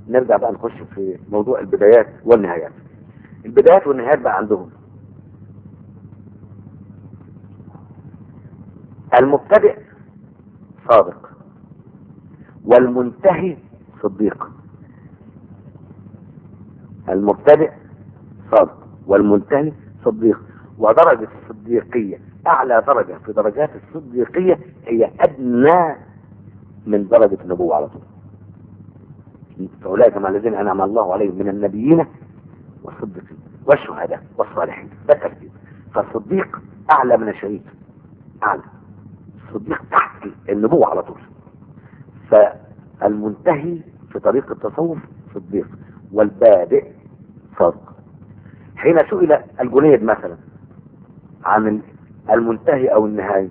نرجع بقى نخش في موضوع البدايات والنهايات البدايات والنهايات بقى عندهم المبتدئ صادق والمنتهي صديق المبتدئ صادق والمنتهي صديق ودرجة الصديقية أعلى درجة في درجات الصديقية هي أدنى من درجة النبوة على طول فأولئك مع الذين أنعم الله عليهم من النبيين والصديقين والشهداء والصالحين ده الترتيب فالصديق أعلى من الشهيد أعلى الصديق تحت النبوة على طول فالمنتهي في طريق التصوف صديق والبادئ صادق حين سئل الجنيد مثلا عن المنتهي او النهاية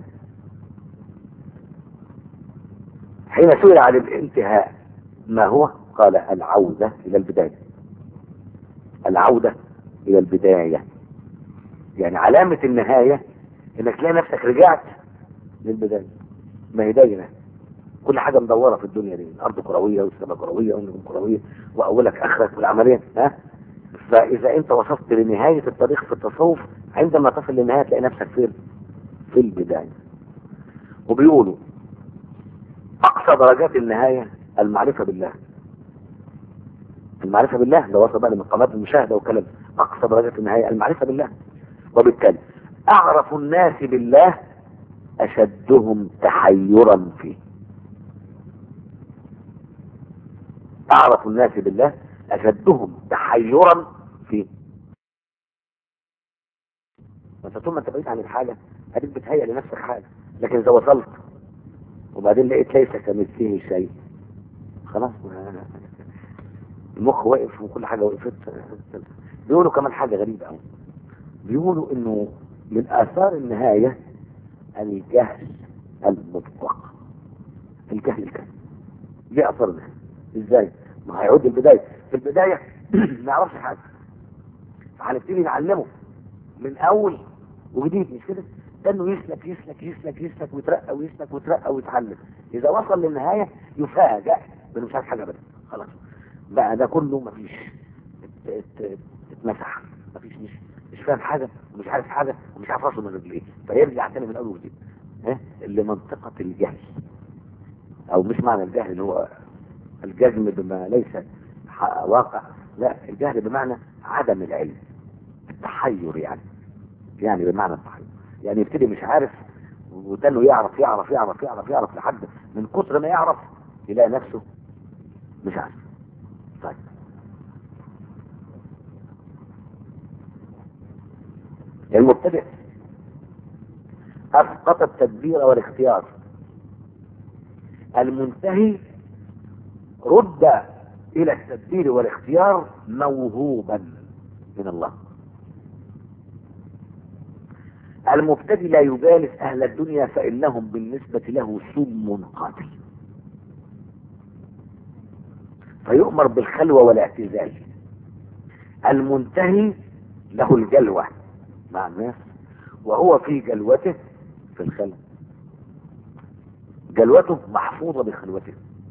حين سئل عن الانتهاء ما هو قال العودة الى البداية العودة الى البداية يعني علامة النهاية انك تلاقي نفسك رجعت للبداية ما هي دايرة كل حاجة مدورة في الدنيا دي الارض كروية والسماء كروية والنجوم كروية واولك اخرك والعملية ها فاذا انت وصلت لنهاية الطريق في التصوف عندما تصل للنهاية تلاقي نفسك فين في البداية وبيقولوا اقصى درجات النهاية المعرفة بالله المعرفة بالله ده وصل بقى لمقامات المشاهدة وكلام اقصى درجات النهاية المعرفة بالله وبالتالي اعرف الناس بالله اشدهم تحيرا فيه اعرف الناس بالله اشدهم تحيرا فيه فانت طول ما انت بعيد عن الحاجة هتبقى بتهيأ لنفسك حاجة لكن اذا وصلت وبعدين لقيت ليس كمثله شيء خلاص ما- المخ واقف وكل حاجة وقفت بيقولوا كمان حاجة غريبة قوي بيقولوا انه من اثار النهاية الجهل المطلق الجهل الكامل دي اثار النهاية ازاي ما هيعود البداية في البداية ما يعرفش حاجة فهنبتدي نعلمه من اول وجديد مش كده ده انه يسلك يسلك يسلك يسلك ويترقى ويسلك ويترقى ويتعلم اذا وصل للنهاية يفاجأ بانه مش عارف حاجة ابدا خلاص بقى ده كله مفيش ات- ات- اتمسح مفيش مش مش فاهم حاجة ومش عارف حاجة ومش عارف راسه من رجليه فيرجع تاني من اول وجديد ها لمنطقة الجهل او مش معنى الجهل اللي هو الجزم بما ليس ح- واقع لا الجهل بمعنى عدم العلم التحير يعني يعني بمعنى التحير يعني يبتدي مش عارف وده انه يعرف يعرف يعرف يعرف يعرف لحد من كتر ما يعرف يلاقي نفسه مش عارف طيب المبتدئ أسقط التدبير والاختيار المنتهي رد إلى التدبير والاختيار موهوبا من الله المبتدئ لا يجالس أهل الدنيا فإنهم بالنسبة له سم قاتل فيؤمر بالخلوة والاعتزال المنتهي له الجلوة مع الناس وهو في جلوته في الخلوة جلوته محفوظة بخلوته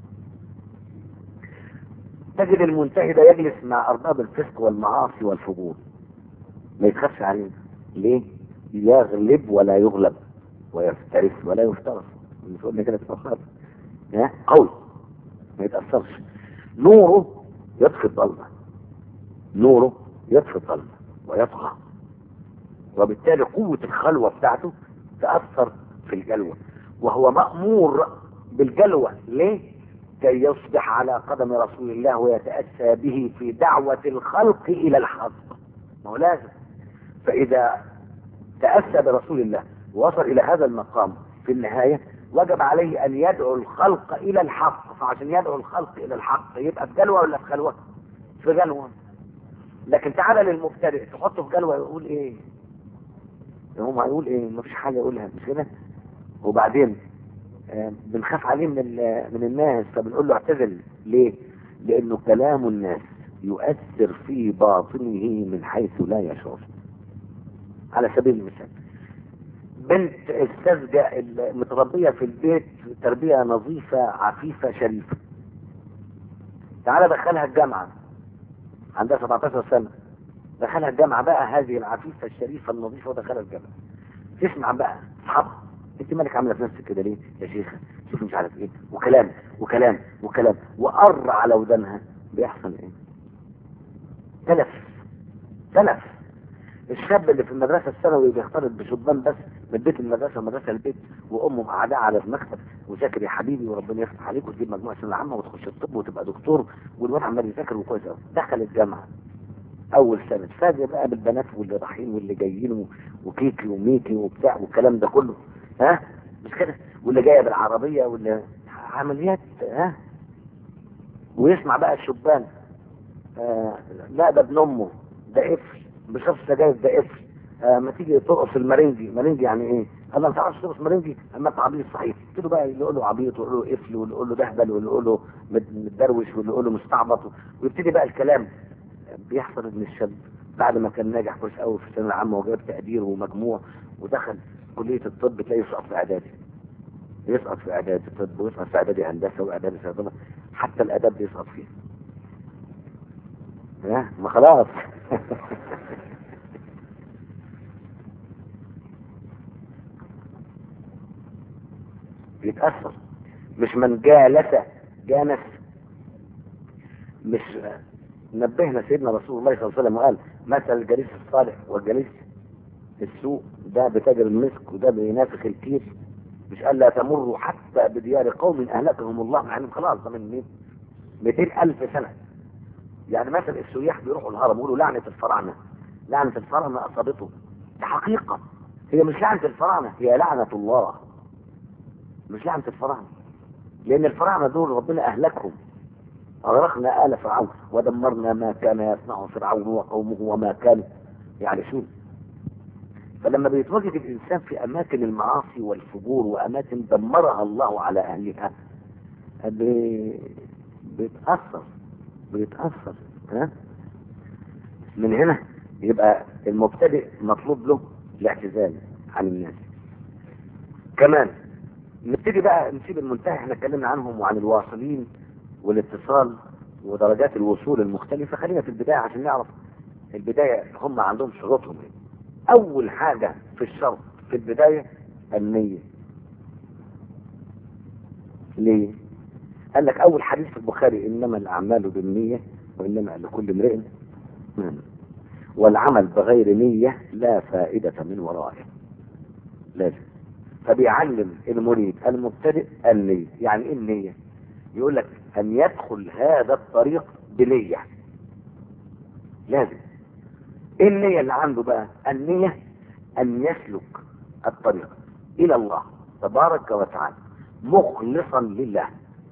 تجد المنتهي ده يجلس مع أرباب الفسق والمعاصي والفجور ما يتخافش عليه ليه؟ يغلب ولا يغلب ويفترس ولا يفترس مش قلنا كده تبقى ها قوي ما يتأثرش نوره يطفي الظلمة نوره يطفي الظلمة ويطغى وبالتالي قوة الخلوة بتاعته تأثر في الجلوة وهو مأمور بالجلوة ليه؟ كي يصبح على قدم رسول الله ويتأسى به في دعوة الخلق إلى الحق ما هو لازم فإذا تأسى برسول الله ووصل إلى هذا المقام في النهاية وجب عليه أن يدعو الخلق إلى الحق فعشان يدعو الخلق إلى الحق يبقى في جلوة ولا في خلوة؟ في جلوة لكن تعالى للمبتدئ تحطه في جلوة يقول إيه؟ هم هيقول إيه؟ مفيش حاجة يقولها مش كده؟ وبعدين آه، بنخاف عليه من ال- من الناس فبنقول له اعتزل ليه؟ لأنه كلام الناس يؤثر في باطنه من حيث لا يشعر على سبيل المثال بنت السذجة المتربية في البيت تربية نظيفة عفيفة شريفة تعالى دخلها الجامعة عندها 17 سنة دخلها الجامعة بقى هذه العفيفة الشريفة النظيفة ودخلها الجامعة تسمع بقى اصحابها انت مالك عامله في نفسك كده ليه يا شيخه شوف مش عارف ايه وكلام وكلام وكلام وقر على ودانها بيحصل ايه تلف تلف الشاب اللي في المدرسه الثانوي بيختلط بشبان بس من بيت المدرسه ومدرسه البيت وامه قاعده على المكتب وذاكر يا حبيبي وربنا يفتح عليك وتجيب مجموعه سنه عامه وتخش الطب وتبقى دكتور والواد عمال يذاكر وكويس قوي دخل الجامعه اول سنه فاجئ بقى بالبنات واللي رايحين واللي جايين و- وكيكي وميكي وبتاع والكلام ده كله ها مش كده واللي جايه بالعربيه واللي عمليات ها ويسمع بقى الشبان آه لا ده ابن امه ده قفل بشرب سجاير ده قفل آه ما تيجي ترقص المرنجي مرنجي يعني ايه؟ قال له ما تعرفش ترقص مرنجي اما انت عبيط صحيح ابتدوا بقى اللي يقول له عبيط ويقول له قفل واللي يقول له دهبل واللي يقول له مد- متدروش واللي يقول له مستعبط ويبتدي بقى الكلام بيحصل ان الشاب بعد ما كان ناجح كويس قوي في الثانويه العامه وجاب تقدير ومجموع ودخل كليه الطب تلاقيه يسقط في اعدادي يسقط في اعدادي طب ويسقط في اعدادي هندسه واعدادي صيدله حتى الاداب بيسقط فيه ها ما خلاص بيتأثر مش من جالس جانس مش نبهنا سيدنا رسول الله صلى الله عليه وسلم وقال مثل الجليس الصالح والجليس السوء ده بتاجر المسك وده بينافخ الكيس مش قال لا تمروا حتى بديار قوم اهلكهم الله مع انهم خلاص ده من مين 200 الف سنه يعني مثل السياح بيروحوا الهرم يقولوا لعنه الفراعنه لعنه الفراعنه اصابته دي حقيقه هي مش لعنه الفراعنه هي لعنه الله مش لعنه الفراعنه لان الفراعنه دول ربنا اهلكهم أغرقنا آل فرعون ودمرنا ما كان يصنع فرعون وقومه وما كانوا يعرشون فلما بيتواجد الإنسان في أماكن المعاصي والفجور وأماكن دمرها الله على أهلها بي- بيتأثر بيتأثر ها من هنا يبقى المبتدئ مطلوب له الاعتزال عن الناس كمان نبتدي بقى نسيب المنتهى احنا اتكلمنا عنهم وعن الواصلين والاتصال ودرجات الوصول المختلفة خلينا في البداية عشان نعرف البداية هم عندهم شروطهم ايه أول حاجة في الشرط في البداية النية ليه؟ قال لك أول حديث في البخاري إنما الأعمال بالنية وإنما لكل امرئ ما نوى. والعمل بغير نية لا فائدة من ورائه لازم فبيعلم المريد المبتدئ النية يعني ايه النية يقول لك ان يدخل هذا الطريق بنية لازم ايه النية اللي عنده بقى النية ان يسلك الطريق الى الله تبارك وتعالى مخلصا لله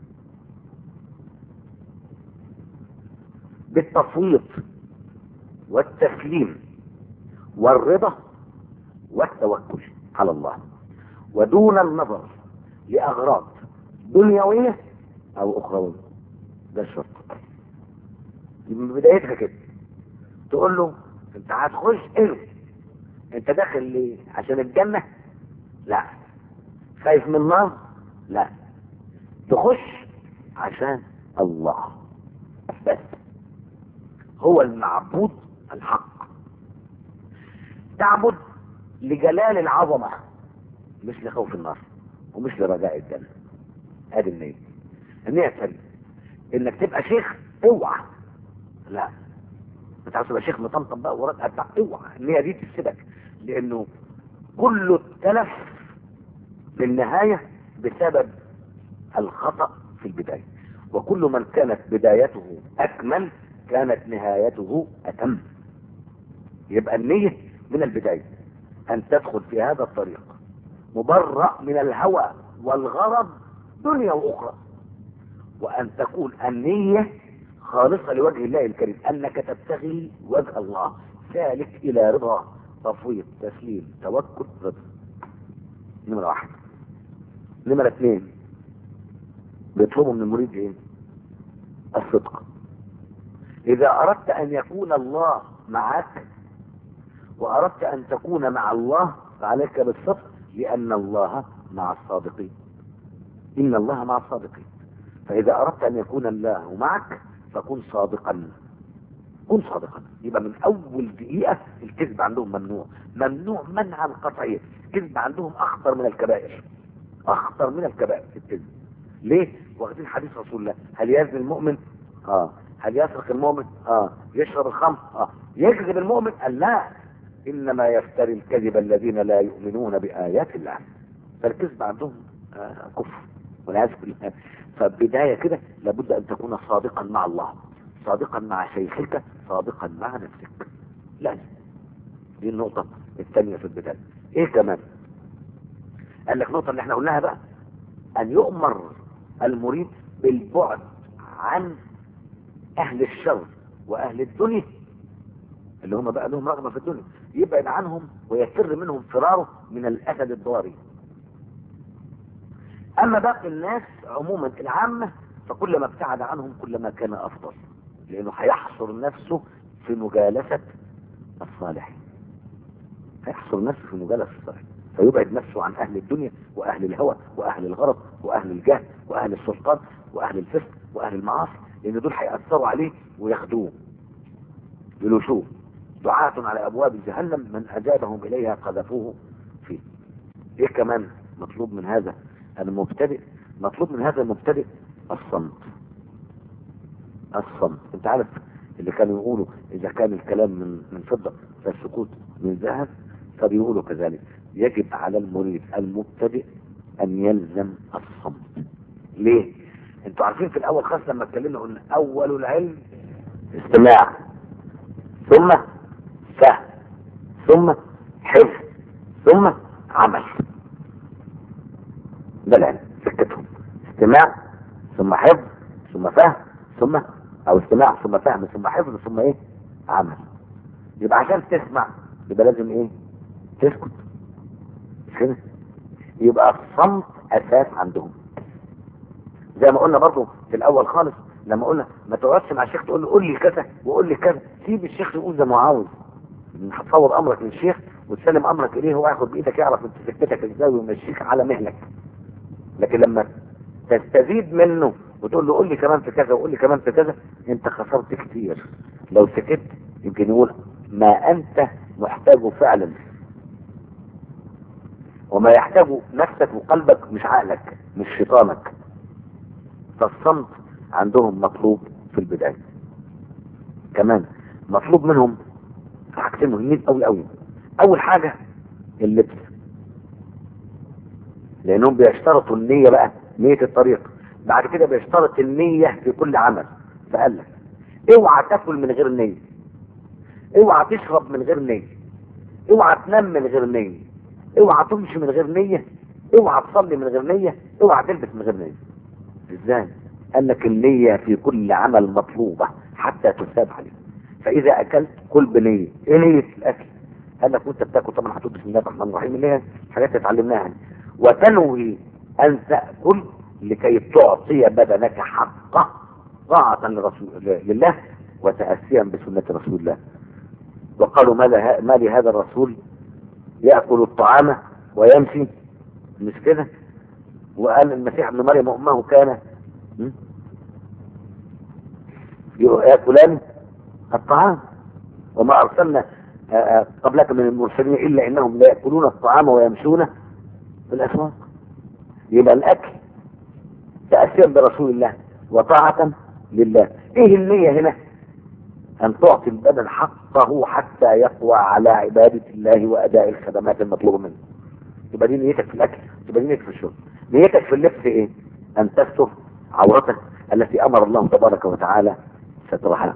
بالتفويض والتسليم والرضا والتوكل على الله ودون النظر لأغراض دنيوية أو أخروية ده الشرط دي من بدايتها كده تقول له أنت هتخش إيه أنت داخل ليه عشان الجنة لا خايف من النار لا تخش عشان الله بس هو المعبود الحق تعبد لجلال العظمة مش لخوف النار ومش لرجاء الجنة ادي النية النية الثانية انك تبقى شيخ اوعى لا انت عاوز تبقى شيخ مطمطم بقى وراك اتبع اوعى النية دي تفسدك لانه كله التلف في النهاية بسبب الخطأ في البداية وكل من كانت بدايته أكمل كانت نهايته أتم يبقى النية من البداية أن تدخل في هذا الطريق مبرأ من الهوى والغرض دنيا وأخرى وأن تكون النية خالصة لوجه الله الكريم أنك تبتغي وجه الله سالك إلى رضا تفويض تسليم توكل رضا نمرة واحد نمرة اثنين بيطلبوا من المريد ايه الصدق اذا اردت ان يكون الله معك واردت ان تكون مع الله فعليك بالصدق لان الله مع الصادقين ان الله مع الصادقين فاذا اردت ان يكون الله معك فكن صادقا كن صادقا يبقى من اول دقيقة الكذب عندهم ممنوع ممنوع منعا قطعيا الكذب عندهم اخطر من الكبائر اخطر من الكبائر في الكذب ليه واخدين حديث رسول الله هل يزني المؤمن اه هل يسرق المؤمن اه يشرب الخمر اه يكذب المؤمن قال لا انما يفتري الكذب الذين لا يؤمنون بايات الله فالكذب عندهم آه كفر والعياذ بالله فبدايه كده لابد ان تكون صادقا مع الله صادقا مع شيخك صادقا مع نفسك لازم دي النقطة الثانية في البداية ايه كمان قال لك نقطة اللي احنا قلناها بقى ان يؤمر المريد بالبعد عن اهل الشر واهل الدنيا اللي هم بقى لهم رغبة في الدنيا يبعد عنهم ويفر منهم فراره من الاسد الضاري اما باقي الناس عموما العامة فكلما ابتعد عنهم كلما كان افضل لانه هيحصر نفسه في مجالسة الصالحين هيحصر نفسه في مجالسة الصالحين فيبعد نفسه عن اهل الدنيا واهل الهوى واهل الغرض واهل الجهل واهل السلطان واهل الفسق واهل المعاصي لان دول هيأثروا عليه وياخدوه يلوشوه دعاة على ابواب جهنم من اجابهم اليها قذفوه فيه ايه كمان مطلوب من هذا المبتدئ مطلوب من هذا المبتدئ الصمت الصمت انت عارف اللي كانوا يقولوا اذا كان الكلام من من فضة فالسكوت من ذهب فبيقولوا كذلك يجب على المريد المبتدئ ان يلزم الصمت ليه انتوا عارفين في الاول خالص لما اتكلمنا قلنا اول العلم استماع ثم فهم ثم حفظ ثم عمل ده العلم سكتهم استماع ثم حفظ ثم فهم ثم او استماع ثم فهم ثم حفظ ثم ايه عمل يبقى عشان تسمع يبقى لازم ايه تسكت مش كده يبقى الصمت اساس عندهم زي ما قلنا برضو في الاول خالص لما قلنا ما تقعدش مع الشيخ تقول له قول لي كذا وقول لي كذا سيب الشيخ يقول زي ما عاوز هتصور امرك للشيخ وتسلم امرك اليه هو ياخد بايدك يعرف انت سكتك ازاي ويمشيك على مهلك لكن لما تستزيد منه وتقول له قول لي كمان في كذا وقول لي كمان في كذا انت خسرت كتير لو سكت يمكن يقول ما انت محتاجه فعلا وما يحتاجه نفسك وقلبك مش عقلك مش شيطانك فالصمت عندهم مطلوب في البداية كمان مطلوب منهم حاجتين مهمين قوي قوي اول حاجة اللبس لانهم بيشترطوا النية بقى نية الطريق بعد كده بيشترط النية في كل عمل فقال لك اوعى تاكل من غير نية اوعى تشرب من غير نية اوعى تنام من غير نية اوعى تمشي من غير نية اوعى تصلي من غير نية اوعى تلبس من غير نية ازاي قال لك النية في كل عمل مطلوبة حتى تثاب عليه فاذا اكلت كل بنية ايه نية الاكل قال لك وانت بتاكل طبعا هتقول بسم الله الرحمن الرحيم اللي هي حاجات اتعلمناها يعني. وتنوي ان تأكل لكي تعطي بدنك حقه طاعة لرسول لله وتأسيا بسنة رسول الله وقالوا ما, له ما لهذا الرسول يأكل الطعام ويمشي مش كده وقال المسيح ابن مريم وامه كان يأكلان الطعام وما أرسلنا قبلك من المرسلين إلا إنهم لا يأكلون الطعام ويمشون في الأسواق يبقى الأكل تأثير برسول الله وطاعة لله إيه النية هنا أن تعطي البدن حقه حتى يقوى على عبادة الله وأداء الخدمات المطلوبة منه يبقى دي نيتك في الأكل يبقى دي نيتك في الشرب نيتك في اللبس إيه أن تستر عورتك التي أمر الله تبارك وتعالى سترها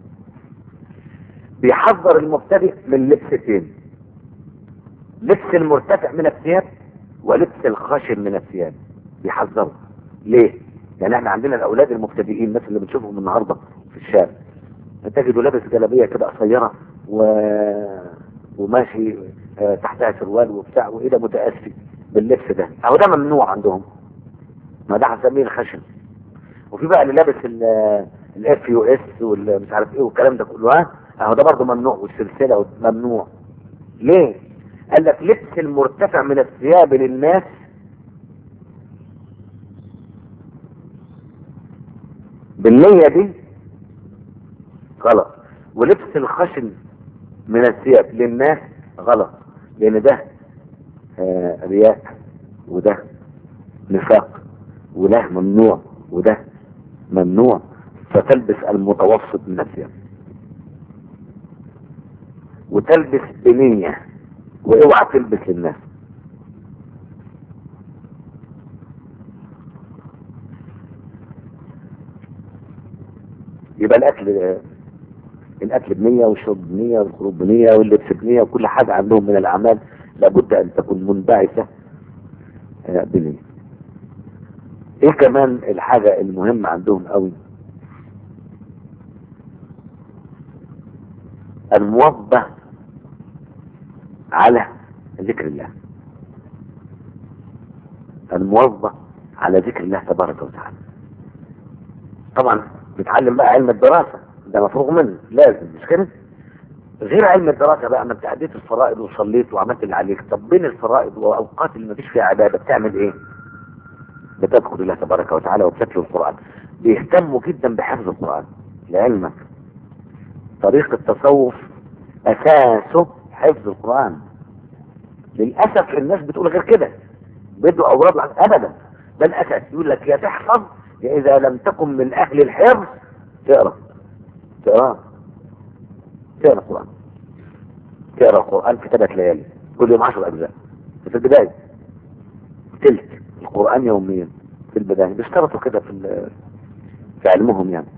بيحذر المبتدئ من لبستين لبس المرتفع من الثياب ولبس الخشن من الثياب بيحذروا ليه يعني احنا عندنا الاولاد المبتدئين الناس اللي بنشوفهم النهارده في الشارع تجده لابس جلابيه كده قصيره و... وماشي اه تحتها سروال وبتاع وايه ده متاسي باللبس ده اهو ده ممنوع عندهم ما ده هنسميه الخشن وفي بقى اللي لابس الاف يو اس والمش عارف ايه والكلام ده كله ها اهو ده برضه ممنوع والسلسله ممنوع ليه قال لك لبس المرتفع من الثياب للناس بالنية دي غلط ولبس الخشن من الثياب للناس غلط لان ده آه رياء وده نفاق وده ممنوع وده ممنوع فتلبس المتوسط من الثياب وتلبس بنية واوعى تلبس للناس يبقى الاكل الاكل بنية والشرب بنية والخروج بنية واللبس بنية وكل حاجة عندهم من الاعمال لابد ان تكون منبعثة آه، بنية ايه كمان الحاجة المهمة عندهم قوي الموظف على ذكر الله الموظف على ذكر الله تبارك وتعالى طبعا بتعلم بقى علم الدراسة ده مفروغ منه لازم مش كده غير علم الدراسة بقى ما انت اديت الفرائض وصليت وعملت اللي عليك طب بين الفرائض واوقات اللي ما فيش فيها عبادة بتعمل ايه بتذكر الله تبارك وتعالى وبتتلو القرآن بيهتموا جدا بحفظ القرآن لعلمك طريق التصوف اساسه حفظ القرآن للأسف الناس بتقول غير كده بدوا أوراد العن- أبدا ده الأساس يقول لك يا تحفظ يا إذا لم تكن من أهل الحفظ تقرأ تقرأ تقرأ القرآن تقرأ القرآن في ثلاث ليالي كل يوم عشر أجزاء في البداية تلت القرآن يوميا في البداية بيشترطوا كده في ال- في علمهم يعني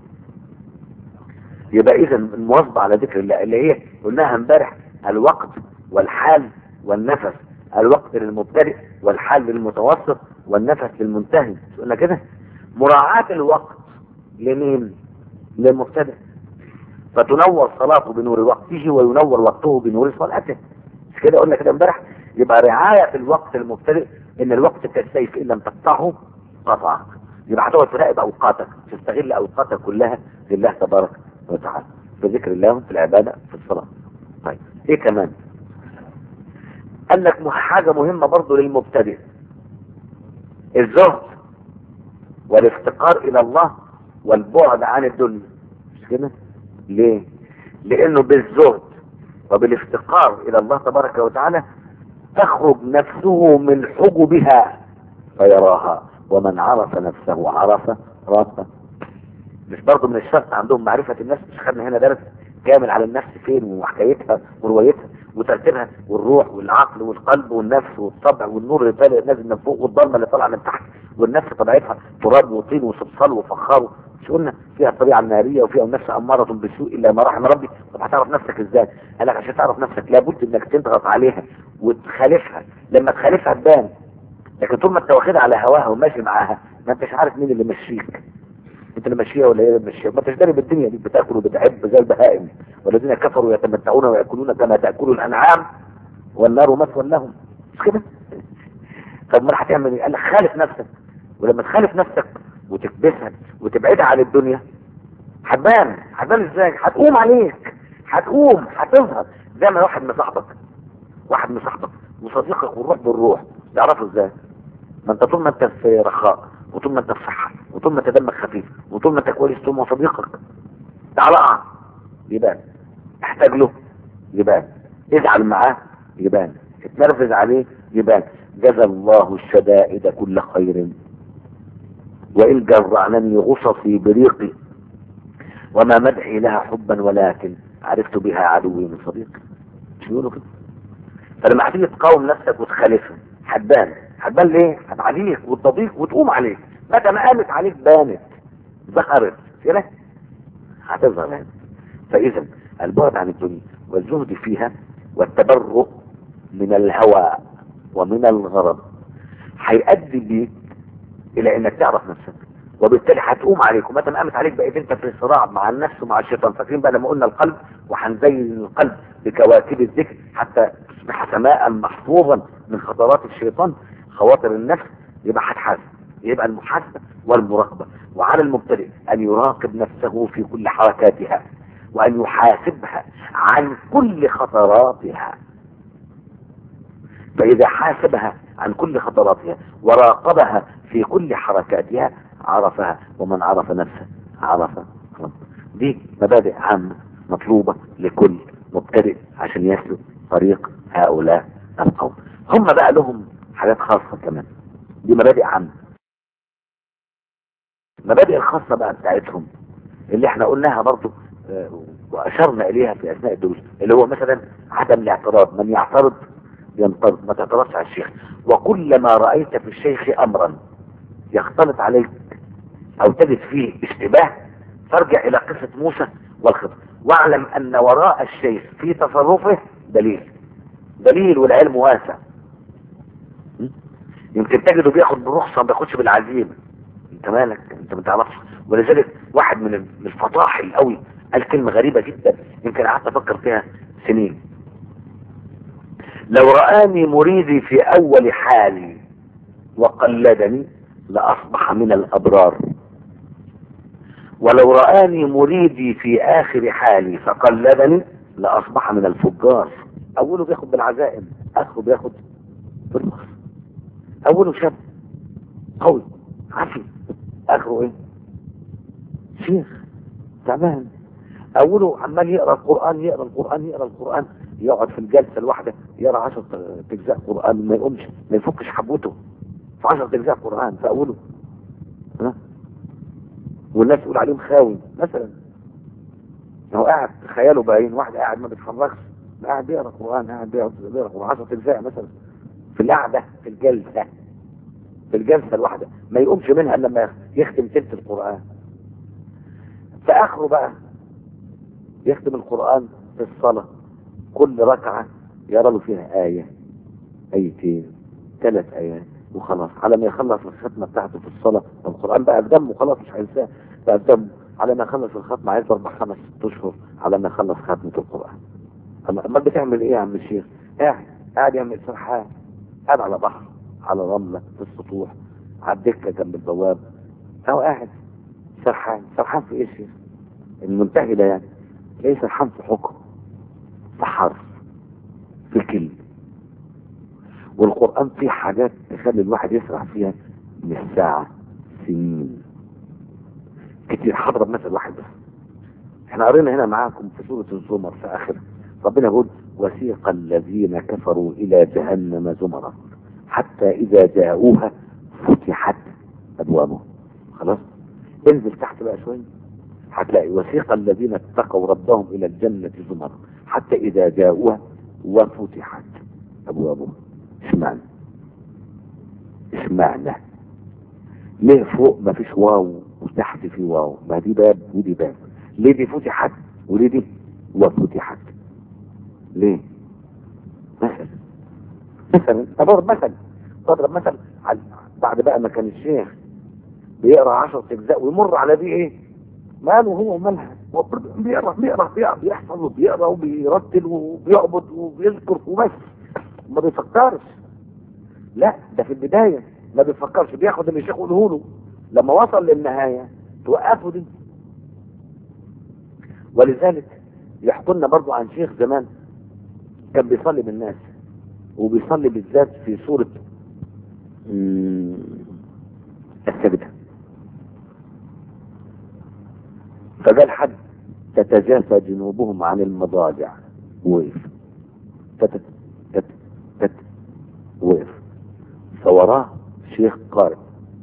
يبقى اذا المواظبة على ذكر الله اللي هي قلناها امبارح الوقت والحال والنفس الوقت للمبتدئ والحال للمتوسط والنفس للمنتهي مش قلنا كده مراعاة الوقت لمين للمبتدئ فتنور صلاته بنور وقته وينور وقته بنور صلاته مش كده قلنا كده امبارح يبقى رعاية الوقت المبتدئ ان الوقت كالسيف ان لم تقطعه قطعك يبقى هتقعد تراقب اوقاتك تستغل اوقاتك كلها لله تبارك وتعالى في ذكر الله في العبادة في الصلاة طيب ايه كمان قال لك حاجة مهمة برضو للمبتدئ الزهد والافتقار الى الله والبعد عن الدنيا مش كده ليه لانه بالزهد وبالافتقار الى الله تبارك وتعالى تخرج نفسه من حجبها فيراها ومن عرف نفسه عرف ربه مش برضه من الشرط عندهم معرفة النفس مش خدنا هنا درس كامل على النفس فين وحكايتها وروايتها وترتيبها والروح والعقل والقلب والنفس والطبع والنور اللي طالع نازل من فوق والضلمه اللي طالعه من تحت والنفس طبيعتها تراب وطين وصلصال وفخار مش قلنا فيها الطبيعه الناريه وفيها النفس اماره بالسوء الا ما رحم ربي طب هتعرف نفسك ازاي؟ قال لك عشان تعرف نفسك لابد انك تضغط عليها وتخالفها لما تخالفها تبان لكن طول ما انت واخدها على هواها وماشي معاها ما انتش عارف مين اللي مشيك انت اللي ماشيه ولا هي اللي ماشيه ما انتش داري بالدنيا دي بتاكل وبتعب زي البهائم والذين كفروا يتمتعون وياكلون كما تاكل الانعام والنار مثوى لهم مش كده طب ما هتعمل ايه قال لك خالف نفسك ولما تخالف نفسك وتكبسها وتبعدها عن الدنيا هتبان هتبان ازاي هتقوم عليك هتقوم هتظهر زي ما واحد مصاحبك واحد مصاحبك وصديقك والروح بالروح تعرفه ازاي ما انت طول ما انت في رخاء وطول ما انت في صحة وطول ما انت دمك خفيف وطول ما انت كويس طول ما صديقك تعال اقع يبان احتاج له يبان ازعل معاه يبان اتنرفز عليه يبان جزى الله الشدائد كل خير وإن جرعنني غصصي بريقي وما مدحي لها حبا ولكن عرفت بها عدوي من صديقي مش بيقولوا كده فلما هتيجي تقاوم نفسك وتخالفها هتبان هتبان ليه؟ هتعليك وتضيق وتقوم عليك متى ما قامت عليك بانت ظهرت كده هتظهر يعني فاذا البعد عن الدنيا والزهد فيها والتبرؤ من الهوى ومن الغرض هيؤدي بيك الى انك تعرف نفسك وبالتالي هتقوم عليك ومتى ما قامت عليك بقيت انت في صراع مع النفس ومع الشيطان فاكرين بقى لما قلنا القلب وهنزين القلب بكواكب الذكر حتى تصبح سماء محفوظا من خطرات الشيطان خواطر النفس يبقى هتحاسب يبقى المحاسبه والمراقبه وعلى المبتدئ ان يراقب نفسه في كل حركاتها وان يحاسبها عن كل خطراتها فاذا حاسبها عن كل خطراتها وراقبها في كل حركاتها عرفها ومن عرف نفسه عرف ربه دي مبادئ عامة مطلوبة لكل مبتدئ عشان يسلك طريق هؤلاء القوم هم بقى لهم حاجات خاصة كمان دي مبادئ عامة المبادئ الخاصة بقى بتاعتهم اللي احنا قلناها برضو اه واشرنا اليها في اثناء الدروس اللي هو مثلا عدم الاعتراض من يعترض ينتظر ما تعترضش على الشيخ وكلما رأيت في الشيخ امرا يختلط عليك او تجد فيه اشتباه فارجع الى قصة موسى والخضر واعلم ان وراء الشيخ في تصرفه دليل دليل والعلم واسع يمكن تجده بياخد برخصة ما بياخدش بالعزيمة انت مالك انت ما تعرفش ولذلك واحد من الفطاحل قوي قال كلمة غريبة جدا يمكن قعدت افكر فيها سنين لو رآني مريدي في اول حالي وقلدني لأصبح من الأبرار ولو رآني مريدي في آخر حالي فقلدني لأصبح من الفجار أوله بياخد بالعزائم آخره بياخد بالرخص أوله شاب قوي عافي آخره إيه شيخ تعبان أوله عمال يقرأ القرآن يقرأ القرآن يقرأ القرآن يقعد في الجلسة الواحدة يقرأ عشر أجزاء قرآن ما يقومش ما يفكش حبوته في 10 اجزاء قرآن في أوله ها والناس تقول عليهم خاوي مثلا هو قاعد خياله باين واحد قاعد ما بيتحركش قاعد بيقرا قرآن قاعد بيقرا قرآن 10 اجزاء مثلا في القعدة في الجلسة في الجلسة الواحدة ما يقومش منها الا لما يختم تلت القرآن في اخره بقى يختم القرآن في الصلاة كل ركعة يرى له فيها آية آيتين ثلاث آيات وخلاص على ما يخلص الختمة بتاعته في الصلاة القرآن بقى بدمه خلاص مش هينساه بقى بدمه على ما يخلص الختمة عايز أربع خمس ست أشهر على ما يخلص ختمة القرآن أما أما بتعمل إيه يا عم الشيخ؟ قاعد قاعد يعمل سرحان قاعد على بحر على رملة في السطوح على الدكة جنب البواب أو قاعد سرحان سرحان في إيه شيخ؟ المنتهي ده يعني ليه سرحان في حكم في حرف في كلمة والقرآن فيه حاجات تخلي الواحد يسرح فيها مش ساعة سنين كتير هضرب مثل واحد بس احنا قرينا هنا معاكم في سورة الزمر في آخر ربنا يقول وسيق الذين كفروا إلى جهنم زمرا حتى إذا جاءوها فتحت أبوابها خلاص انزل تحت بقى شوية هتلاقي وسيق الذين اتقوا ربهم إلى الجنة زمرا حتى إذا جاءوها وفتحت أبوابها اشمعنى اشمعنى ليه فوق ما فيش واو وتحت في واو ما دي باب ودي باب ليه دي فتحت وليه دي وفتحت ليه مثلا مثلا اضرب مثل اضرب مثل بعد بقى ما كان الشيخ بيقرا 10 اجزاء ويمر على دي ايه ماله هو ومالها بيقرا بيقرا بيقرا بيحفظ وبيقرا وبيرتل وبيعبد وبيذكر وبس ما بيفكرش لا ده في البداية ما بيفكرش بياخد اللي الشيخ يقوله له لما وصل للنهاية توقفه دي ولذلك يحكوا لنا برضو عن شيخ زمان كان بيصلي بالناس وبيصلي بالذات في سورة السجدة فقال حد تتجافى جنوبهم عن المضاجع وقف تت تت تت وقف فوراه شيخ قارئ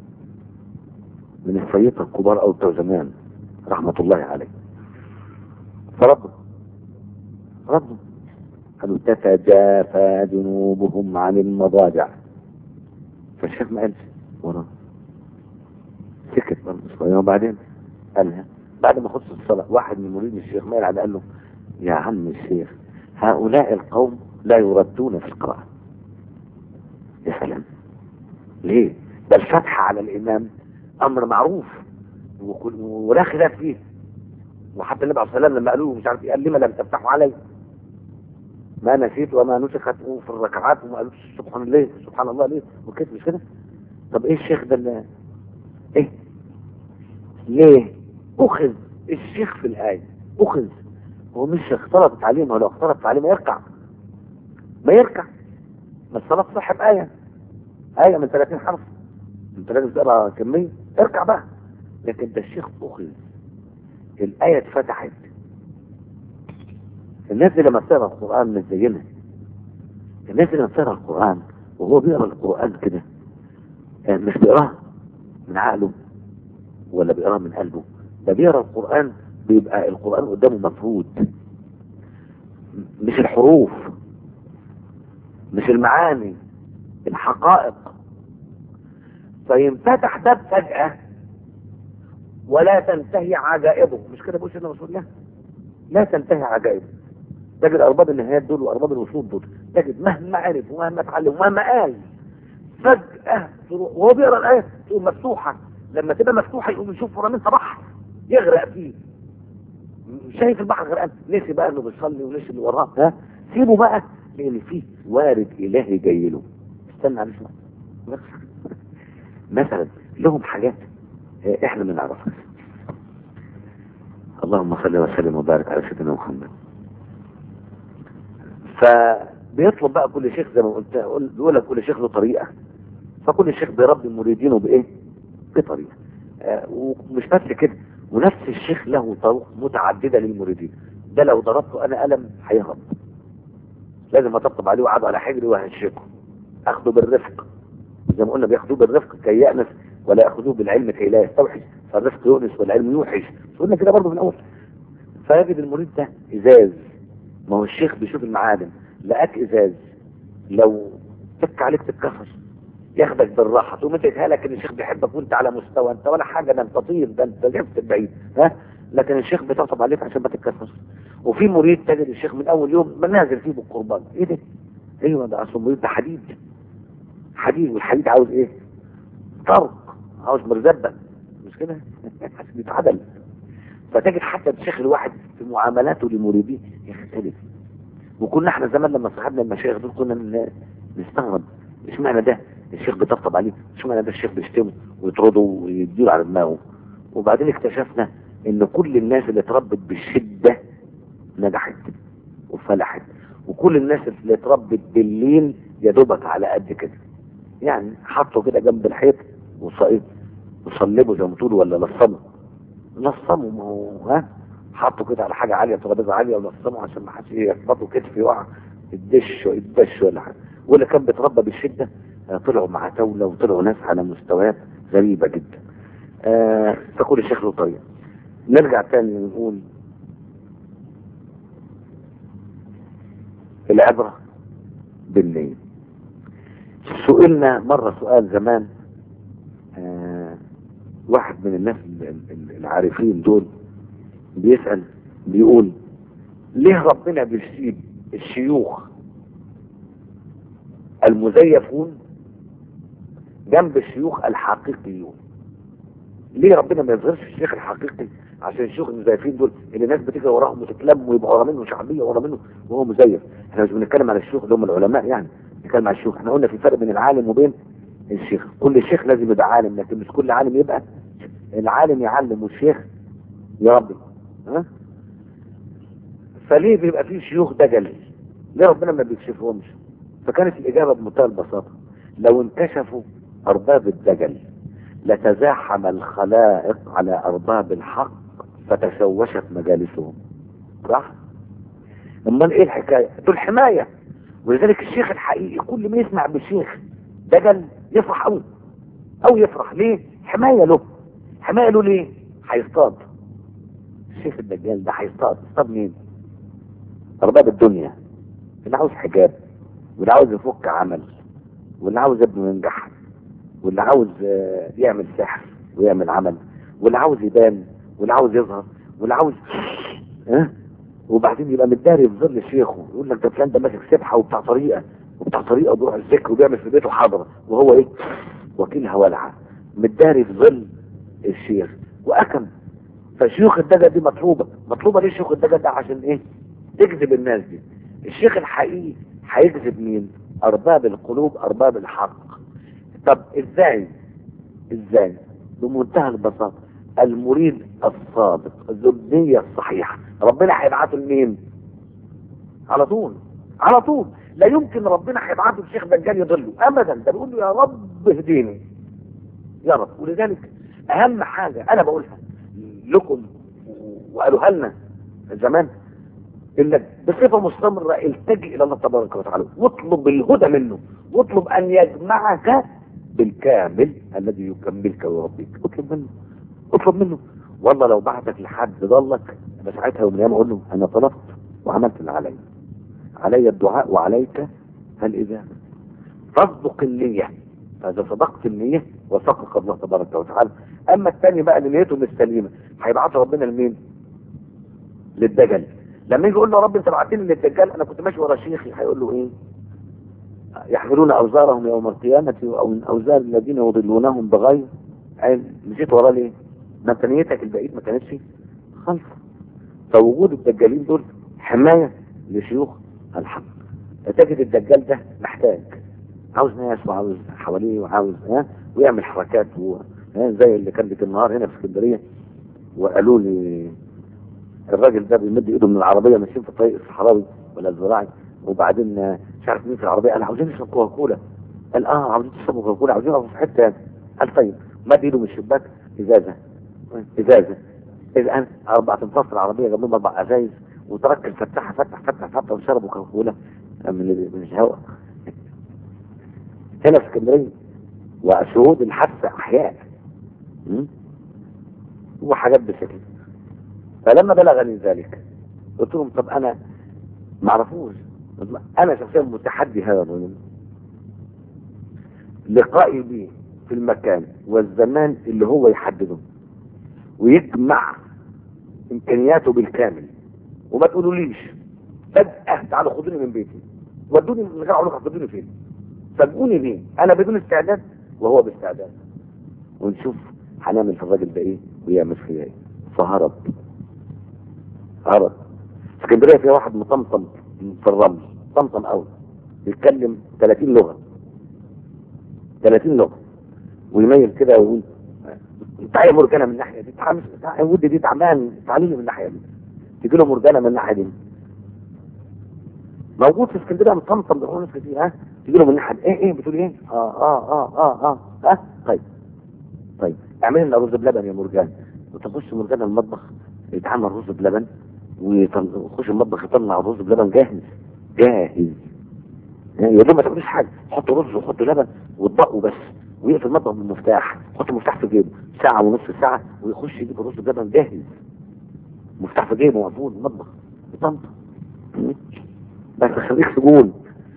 من السيطة الكبار أو بتوع زمان رحمة الله عليه فرد رد قالوا تتجافى جنوبهم عن المضاجع فالشيخ ما قالش وراه سكت برضه شوية وبعدين قالها بعد ما خلص الصلاة واحد من مريد الشيخ مايل على قال له يا عم الشيخ هؤلاء القوم لا يردون في القراءة يا سلام ليه ده الفتح على الإمام أمر معروف ولا خلاف فيه وحتى النبي عليه الصلاة والسلام لما قالوا مش عارف ايه قال لما لم تفتحوا علي ما نسيت وما نسخت في الركعات وما قالوش سبحان الله سبحان الله ليه وكده مش كده طب ايه الشيخ ده اللي ايه ليه اخذ الشيخ في الآية اخذ هو مش اختلط تعليم ولو اختلط تعليم يركع ما يركع ما الصلاة صاحب آية آية من 30 حرف انت لازم تقرا كمية اركع بقى لكن ده الشيخ اخذ الآية اتفتحت الناس اللي لما بتقرا القرآن مش زينا الناس اللي لما بتقرا القرآن وهو بيقرا القرآن كده آه، مش بيقراه من عقله ولا بيقراه من قلبه ده بيقرا القرآن بيبقى القرآن قدامه مفروض مش الحروف مش المعاني الحقائق فينفتح باب فجأة ولا تنتهي عجائبه مش كده بيقول سيدنا رسول الله لا تنتهي عجائبه تجد ارباب النهايات دول وارباب الوصول دول تجد مهما عرف ومهما اتعلم ومهما قال فجأة تروح وهو بيقرا الآية تقوم مفتوحة لما تبقى مفتوحة يقوم يشوف ورا منها بحر يغرق فيه شايف البحر غرقان نسي بقى انه بيصلي ونسي اللي وراه ها سيبه بقى لان فيه وارد الهي جاي له استنى عليه شويه بس. مثلا لهم حاجات آه، احنا ما نعرفهاش اللهم صل وسلم وبارك على سيدنا محمد فبيطلب بقى كل شيخ زي ما قلت بيقول لك كل شيخ له طريقه فكل شيخ بيربي مريدينه بايه؟ بطريقه آه، ومش بس كده ونفس الشيخ له طرق متعدده للمريدين ده لو ضربته انا قلم هيهرب لازم اطبطب عليه واقعد على حجري وهشكه اخده بالرفق زي ما قلنا بياخدوه بالرفق كي يأنس ولا ياخذوه بالعلم كي لا يستوحش فالرفق يؤنس والعلم يوحش قلنا كده برضه من الاول فيجد المريد ده ازاز ما هو الشيخ بيشوف المعادن لقاك ازاز لو تك عليك تتكسر ياخدك بالراحه تقوم انت لك ان الشيخ بيحبك وانت على مستوى انت ولا حاجه ده انت طير ده انت جبت بعيد ها لكن الشيخ بيطبطب عليك عشان ما تتكسرش وفي مريد تجد الشيخ من اول يوم منازل فيه بالقربان ايه ده؟ ايوه ده اصل المريد ده حديد حديد والحديد عاوز ايه؟ طرق عاوز مرزبه مش كده؟ عشان يتعدل فتجد حتى الشيخ الواحد في معاملاته لمريديه يختلف وكنا احنا زمان لما صاحبنا المشايخ دول كنا ن- نستغرب اشمعنى ده الشيخ بيطبطب عليه اشمعنى ده الشيخ بيشتمه ويطرده ويديله على دماغه وبعدين اكتشفنا ان كل الناس اللي اتربت بالشده نجحت وفلحت وكل الناس اللي اتربت باللين يا دوبك على قد كده يعني حطوا كده جنب الحيط وصايه وصلبوا زي ما تقولوا ولا لصموا لصموا ما هو ها حطوا كده على حاجه عاليه ترابيزه عاليه ولصموا عشان ما حدش يخبطوا كتف يقع يدش يدش ولا حاجه واللي كان بيتربى بالشده آه، طلعوا مع دولة وطلعوا ناس على مستويات غريبة جدا آه فكل شيخ له طريقة نرجع تاني نقول العبرة بالنية سئلنا مرة سؤال زمان آه واحد من الناس ال- ال- العارفين دول بيسأل بيقول ليه ربنا بيسيب الشيوخ المزيفون جنب الشيوخ الحقيقيون ليه ربنا ما يظهرش الشيخ الحقيقي عشان الشيوخ المزيفين دول اللي الناس بتجري وراهم وتتلم ويبقى ورا منه شعبيه ورا منه وهو مزيف احنا مش بنتكلم على الشيوخ اللي هم العلماء يعني بنتكلم على الشيوخ احنا قلنا في فرق بين العالم وبين الشيخ كل شيخ لازم يبقى عالم لكن مش كل عالم يبقى العالم يعلم والشيخ يربي ها فليه بيبقى فيه شيوخ دجل ليه ربنا ما بيكشفهمش فكانت الإجابة بمنتهى البساطة لو انكشفوا أرباب الدجل لتزاحم الخلائق على أرباب الحق فتشوشت مجالسهم صح؟ امال ايه الحكاية؟ دول حماية ولذلك الشيخ الحقيقي كل ما يسمع بشيخ دجل يفرح قوي او يفرح ليه؟ حماية له حماية له ليه؟ هيصطاد الشيخ الدجال ده هيصطاد يصطاد مين؟ أرباب الدنيا اللي عاوز حجاب واللي عاوز يفك عمل واللي عاوز ابنه ينجح واللي عاوز آه، يعمل سحر ويعمل عمل واللي عاوز يبان واللي عاوز يظهر واللي عاوز ها وبعدين يبقى متداري في ظل شيخه يقول لك ده فلان ده ماسك سبحه وبتاع طريقه وبتاع طريقه وبيروح الذكر وبيعمل في بيته حضره وهو ايه وكيلها ولعه متداري في ظل الشيخ واكم فشيوخ الدجا دي مطلوبه مطلوبه ليه شيوخ الدجا ده عشان ايه تجذب الناس دي الشيخ الحقيقي هيجذب مين ارباب القلوب ارباب الحق طب ازاي ازاي بمنتهى البساطه المريد الصادق ذو النية الصحيحة ربنا هيبعته لمين على طول على طول لا يمكن ربنا هيبعته الشيخ دجال يضله ابدا ده بيقول له يا رب اهديني يا رب ولذلك اهم حاجة انا بقولها لكم وقالوها لنا زمان انك بصفه مستمره التجئ الى الله تبارك وتعالى واطلب الهدى منه واطلب ان يجمعك بالكامل الذي يكملك ويربيك اطلب منه اطلب منه والله لو بعتك لحد ضلك انا ساعتها يوم من الايام اقول له انا طلبت وعملت اللي عليا علي الدعاء وعليك الاجابه تصدق النيه فاذا صدقت النيه وثقك الله تبارك وتعالى اما الثاني بقى اللي نيته مش سليمه هيبعت ربنا لمين؟ للدجل لما يجي يقول له يا رب انت بعتني للدجال انا كنت ماشي ورا شيخي هيقول له ايه؟ يحملون اوزارهم يوم القيامه او من اوزار الذين يضلونهم بغير علم مشيت وراه ليه؟ ما انت نيتك البعيد ما كانتش خلفه فوجود الدجالين دول حمايه لشيوخ الحق تجد الدجال ده محتاج عاوز ناس وعاوز حواليه وعاوز ها ويعمل حركات و... ها زي اللي كان لك النهار هنا في اسكندريه وقالوا لي الراجل ده بيمد ايده من العربيه ماشيين في الطريق الصحراوي ولا الزراعي وبعدين آه، مش عارف مين في العربيه قال عاوزين نشرب كوكاكولا قال اه عاوزين تشربوا كوكاكولا عاوزين نقف في حته يعني. قال طيب مد ايده من الشباك ازازه ازازه الان اربع تنفاص العربيه جنبهم اربع ازايز وترك الفتحه فتح فتح فتح وشربوا كوكاكولا من من الهواء هنا في اسكندريه وشهود الحادثه احياء م? وحاجات بشكل فلما بلغني ذلك قلت لهم طب انا ما اعرفوش انا شخصيا متحدي هذا الرجل لقائي به في المكان والزمان اللي هو يحدده ويجمع امكانياته بالكامل وما تقولوليش فجأة تعالوا خدوني من بيتي ودوني من غير اقول لكم هتودوني فين فاجئوني بيه انا بدون استعداد وهو باستعداد ونشوف هنعمل في الراجل ده ايه ويعمل فيا ايه فهرب هرب اسكندريه فيها واحد مطمطم في الرمل طمطم قوي بيتكلم 30 لغه 30 لغه ويميل كده ويقول تعالى مرجانه من الناحيه دي تعالى تعالى ودي دي تعبان تعالي لي من الناحيه دي تجي له مرجانه من الناحيه دي موجود في اسكندريه مطمطم بيقولوا ناس كتير ها تجي له من الناحيه دي ايه ايه بتقول ايه اه اه اه اه اه اه طيب طيب اعمل لنا رز بلبن يا مرجان وتخش مرجان المطبخ يتعمل رز بلبن ويخش المطبخ يطلع الرز بلبن جاهز جاهز يعني يقول له ما تعملش حاجه حط رز وحط لبن واطبقه بس ويقفل المطبخ بالمفتاح حط المفتاح في جيبه ساعه ونص ساعه ويخش يجيب الرز بلبن جاهز مفتاح في جيبه مقفول المطبخ يطنطن بس خليك سجون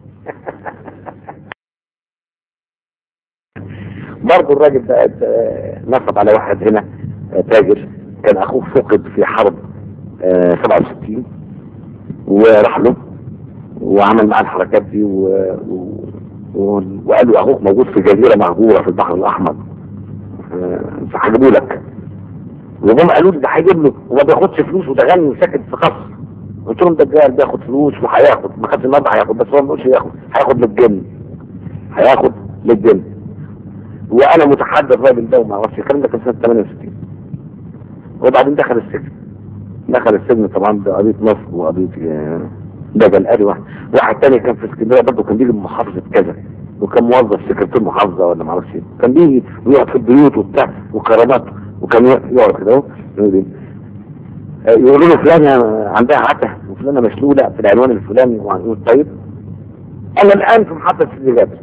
برضه الراجل ده آه، نصب على واحد هنا آه، تاجر كان اخوه فقد في حرب آه، 67 وراح له وعمل معاه الحركات دي و... و... و... وقال له اخوك موجود في جزيره مهجوره في البحر الاحمر آه، فهجيبه لك وهم قالوا لي ده هيجيب له وما بياخدش فلوس وده غني وساكن في قصر قلت لهم ده الجاهل بياخد فلوس وهياخد ما خدش النهارده هياخد بس هو ما بيقولش ياخد هياخد للجن هياخد للجن وانا متحدى الراجل ده وما اعرفش الكلام ده كان سنه 68 وبعدين دخل السجن دخل السجن طبعا بقضيه نصب وقضيه آه، دجل ادي واحد واحد تاني كان في اسكندريه برضه كان بيجي من محافظه كذا وكان موظف سكرتير محافظه ولا ما اعرفش ايه كان بيجي ويقعد في البيوت وبتاع وكرامات وكان يقعد كده اهو يقول إيه؟ آه، يقولوا له فلانه عندها عته وفلانه مشلوله في العنوان الفلاني ويقول طيب انا الان في محطه الزجاجه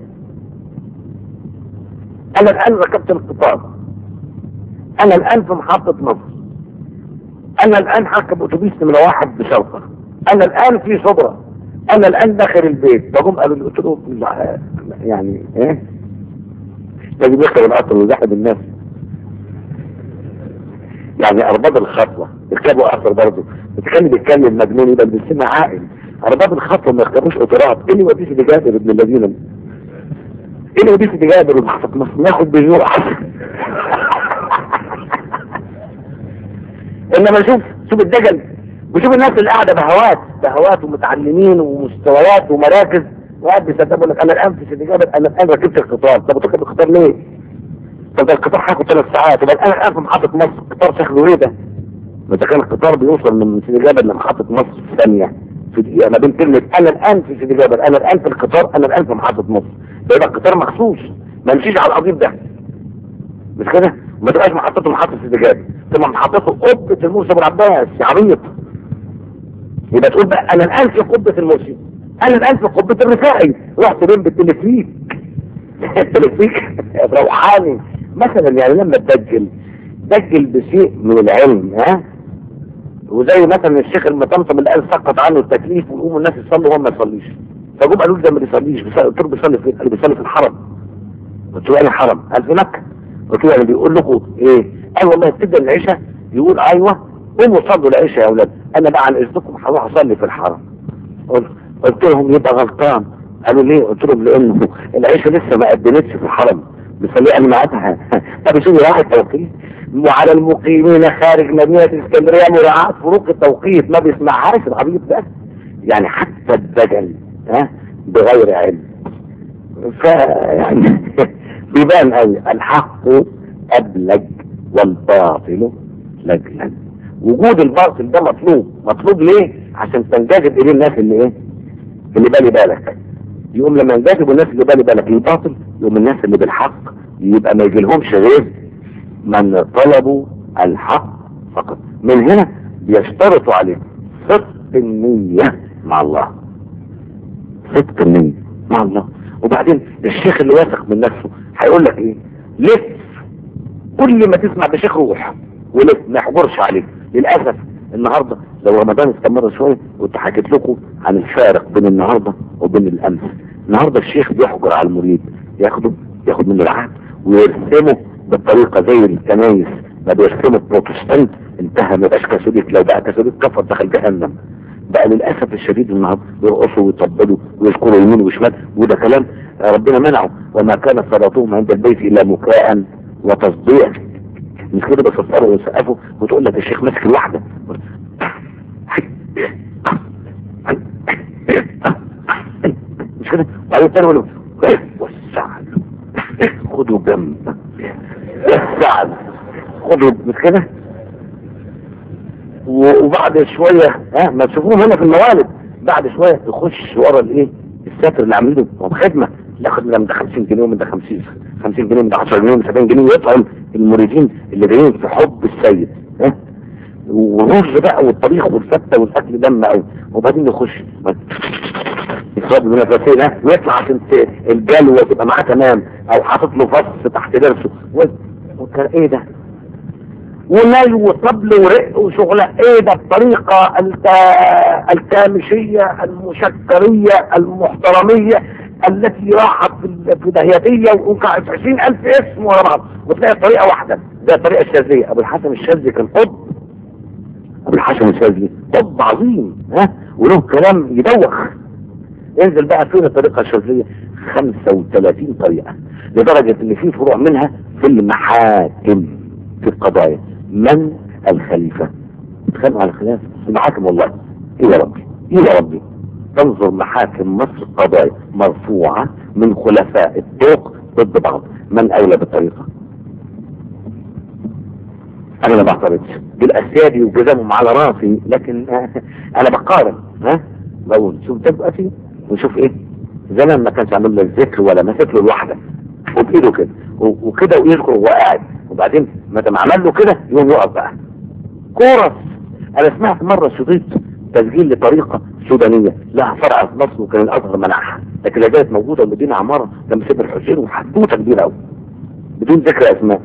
انا الان ركبت القطار انا الان في محطه مصر انا الان هركب اتوبيس نمره واحد بشرطه انا الان في صبرة انا الان داخل البيت بقوم قالوا لي قلت له لا، يعني ايه لازم يركب القطر ويزحم الناس يعني ارباب الخطوه يركبوا قطر برضه بس كان بيتكلم مجنون يبقى بيسمع عاقل ارباب الخطوه ما يركبوش قطارات ايه اللي يوديش لجابر ابن الذين ايه اللي يوديش لجابر ومحطة مصر ناخد بجوع انما شوف شوف الدجل وشوف الناس اللي قاعده بهوات بهوات ومتعلمين ومستويات ومراكز وقاعد بيصدقوا لك انا الان في سيدي جابر انا الان ركبت القطار طب بتركب القطار ليه؟ طب ده القطار هياخد ثلاث ساعات يبقى انا الان في محطه مصر القطار شكله ايه ده؟ ما ده كان القطار بيوصل من سيدي جابر لمحطه مصر في ثانيه في دقيقه ما بين كلمه انا الان في سيدي جابر انا الان في القطار انا الان في محطه مصر ده يبقى القطار مخصوص ما يمشيش على القضيب ده مش كده ما تبقاش محطته محطة السجاد تبقى محطته قبة الموسى ابو العباس يا عبيط يبقى تقول بقى انا الان في قبة الموسى انا الان في قبة الرفاعي رحت بين بالتلفريك التلفريك روحاني مثلا يعني لما تدجل دجل بشيء من العلم ها وزي مثلا الشيخ المطمطم اللي قال سقط عنه التكليف ويقوموا الناس يصلوا وهو ما يصليش فجم قالوا لي ده ما بيصليش بيصلي- قلت له بيصلي فين؟ قال لي بيصلي في الحرم قلت له انا حرم قال في مكه قلت له يعني بيقول لكم ايه؟ قال والله تبدا العشاء يقول ايوه قوموا صلوا العشاء يا اولاد انا بقى عن اذنكم هروح اصلي في الحرم قلت قلت لهم يبقى غلطان قالوا ليه؟ قلت لهم لانه العشاء لسه ما قدمتش في الحرم بيصلي انا معاها طب شوفي راح التوقيت وعلى المقيمين خارج مدينة اسكندرية مراعاة فروق التوقيت ما بيسمعهاش العبيط ده يعني حتى الدجل ها بغير علم فيعني بيبان قوي الحق أبلج والباطل لجلج وجود الباطل ده مطلوب مطلوب ليه عشان تنجذب اليه الناس اللي ايه اللي بالي بالك يقوم لما ينجذبوا الناس اللي بالي بالك للباطل يقوم الناس اللي بالحق يبقى ما يجيلهمش غير من طلبوا الحق فقط من هنا بيشترطوا عليه صدق النية مع الله صدق النية مع الله وبعدين الشيخ اللي واثق من نفسه هيقول لك ايه لف كل ما تسمع بشيخ روح ولف ما يحجرش عليك للاسف النهارده لو رمضان استمر شويه كنت حكيت لكم عن الفارق بين النهارده وبين الامس النهارده الشيخ بيحجر على المريد ياخده ياخد منه العهد ويرسمه بالطريقه زي الكنايس ما بيرسموا البروتستانت انتهى ما بقاش كاثوليك لو بقى كاثوليك كفر دخل جهنم بقى للاسف الشديد النهارده يرقصوا ويطبلوا ويذكروا يمين وشمال وده كلام ربنا منعه وما كان صلاتهم عند البيت الا مكاء وتصديع مش كده بيصفروا ويسقفوا وتقول لك الشيخ ماسك الواحده مش كده وبعدين التاني يقول له وسع له خدوا جنب وسع له خدوا مش كده و- وبعد شوية ها ما تشوفوهم هنا في الموالد بعد شوية يخش ورا الايه الساتر اللي عاملينه هو خدمة ياخد من ده 50 جنيه ومن ده 50 50 جنيه ومن ده 10 جنيه ومن 70 جنيه ويطعم المريدين اللي جايين في حب السيد ها والرز بقى والطبيخ والفتة والاكل دم قوي وبعدين يخش يصاب من الرسائل ها ويطلع عشان ت- الجلوة تبقى معاه تمام او حاطط له فص تحت درسه و- وكان ايه ده وناي وطبل ورق وشغلة ايه ده الطريقة الك- الكامشية المشكرية المحترمية التي راحت في ال- في دهيتية وكانت عشرين الف اسم ورا بعض وتلاقي طريقة واحدة ده الطريقة الشاذلية ابو الحسن الشاذلي كان قطب ابو الحسن الشاذلي قطب عظيم ها وله كلام يدوخ انزل بقى فين الطريقة الشاذلية 35 طريقة لدرجة ان في فروع منها في المحاكم في القضايا من الخليفة اتخانقوا على الخلافة المحاكم والله ايه يا ربي ايه يا ربي تنظر محاكم مصر قضايا مرفوعة من خلفاء الطرق ضد بعض من اولى بالطريقة انا ما بعترضش بالاسيادي وجزمهم على راسي لكن انا بقارن ها بقول شوف تبقى فيه ونشوف ايه زمان ما كانش عامل له الذكر ولا ماسك له الواحده وبايده كده و- وكده ويذكر وهو قاعد وبعدين ما دام عمل له كده يقوم يقف بقى كورس انا سمعت مره شريط تسجيل لطريقه سودانيه لها فرع في مصر وكان الازهر منعها لكن لا زالت موجوده ومدينه عماره جنب سيد الحسين وحدوته كبيره قوي بدون ذكر اسماء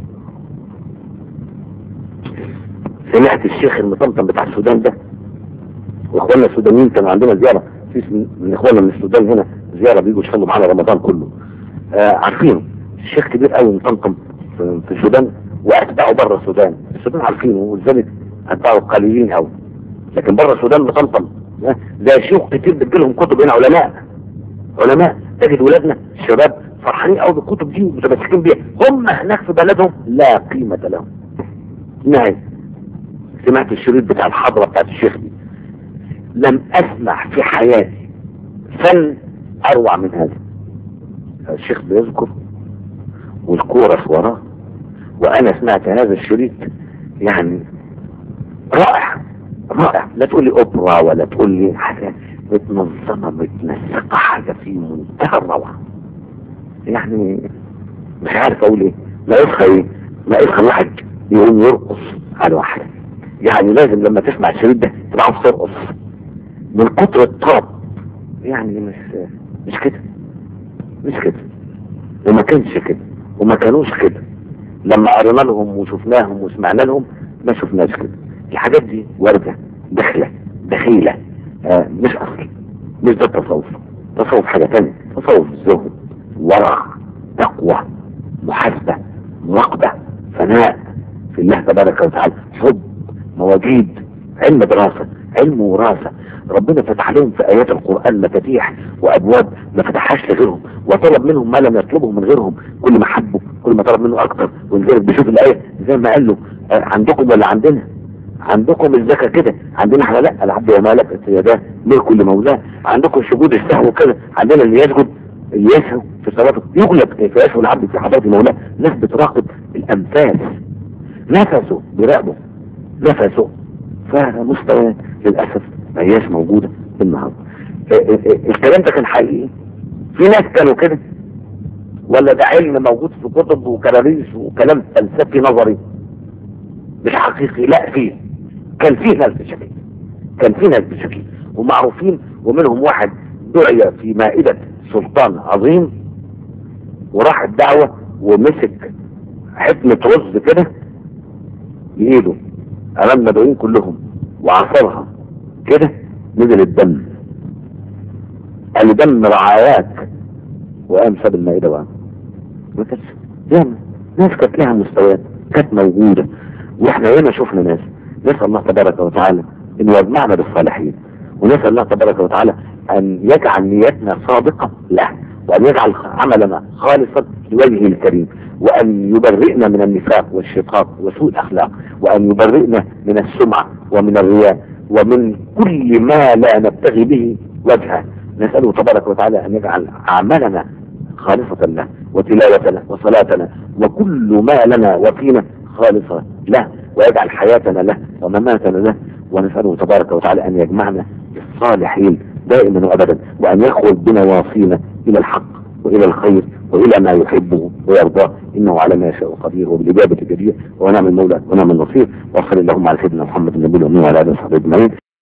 سمعت الشيخ المطمطم بتاع السودان ده واخواننا السودانيين كانوا عندنا زياره في اسم- من اخواننا من السودان هنا زياره بيجوا يصلوا معانا رمضان كله آه عارفينه الشيخ كبير قوي مطمطم في في السودان واتباعه بره السودان السودان عارفينه ولذلك اتباعه قليلين قوي لكن بره السودان مطمطم آه، زي شيوخ كتير بتجيلهم كتب هنا علماء علماء تجد ولادنا الشباب فرحانين قوي بالكتب دي ومتمسكين بيها هم هناك في بلدهم لا قيمه لهم نعم سمعت الشريط بتاع الحضرة بتاعت الشيخ دي لم اسمع في حياتي فن اروع من هذا الشيخ بيذكر والكورس وراه وانا سمعت هذا الشريط يعني رائع رائع لا تقول لي اوبرا ولا تقول لي حاجه متنظمه متنسقه حاجه في منتهى الروعه يعني مش عارف اقول ايه لا يبقى ايه ما يدخل واحد يقوم يرقص على واحد يعني لازم لما تسمع الشريط ده تبقى عاوز ترقص من كتر الطرب يعني مش مش كده مش كده وما كانش كده وما كانوش كده لما قرينا لهم وشفناهم وسمعنا لهم ما شفناش كده الحاجات دي واردة داخلة دخيلة آه مش اصل مش ده التصوف تصوف حاجة تانية تصوف زهد ورع تقوى محاسبة مراقبة فناء في الله تبارك وتعالى حب مواجيد علم دراسة علم وراثة ربنا فتح لهم في ايات القرآن مفاتيح وابواب ما فتحهاش لغيرهم وطلب منهم ما لم يطلبه من غيرهم كل ما حبه كل ما طلب منه اكتر ولذلك بيشوف الايه زي ما قال له آه عندكم ولا عندنا عندكم الزكاة كده عندنا احنا لا العبد وما لك يداه ملك لمولاه عندكم سجود السهو كده عندنا اللي يسجد اللي يسهو في صلاته يغلب كيف يسهو العبد في حضرة مولاه ناس بتراقب الانفاس نفسه بيراقبه نفسه فمستوى للاسف ما هياش موجودة النهاردة الكلام ده كان حقيقي في ناس كانوا كده ولا ده علم موجود في كتب وكراريس وكلام فلسفي نظري مش حقيقي لا فيه كان فيه ناس بشكل كان فيه ناس بشكل ومعروفين ومنهم واحد دعي في مائدة سلطان عظيم وراح الدعوة ومسك حفنة رز كده بإيده أمام المدعوين كلهم وعصرها كده نزل الدم قال دم رعاياك وقام ساب المائدة بقى ما كانش ياما ناس كانت لها مستويات كانت موجودة واحنا هنا شفنا ناس نسأل الله تبارك وتعالى ان يجمعنا بالصالحين ونسأل الله تبارك وتعالى ان يجعل نيتنا صادقة له وان يجعل عملنا خالصا لوجهه الكريم وان يبرئنا من النفاق والشقاق وسوء الاخلاق وان يبرئنا من السمعة ومن الرياء ومن كل ما لا نبتغي به وجهه نسأله تبارك وتعالى ان يجعل اعمالنا خالصة له وتلاوتنا وصلاتنا وكل ما لنا وفينا خالصة له ويجعل حياتنا له ومماتنا له ونسأله تبارك وتعالى أن يجمعنا بالصالحين دائما وأبدا وأن يخرج بنا واصينا إلى الحق وإلى الخير وإلى ما يحبه ويرضاه إنه على ما يشاء قدير وبالإجابة جدير ونعم المولى ونعم النصير وصل اللهم على سيدنا محمد النبي الأمين وعلى آله وصحبه أجمعين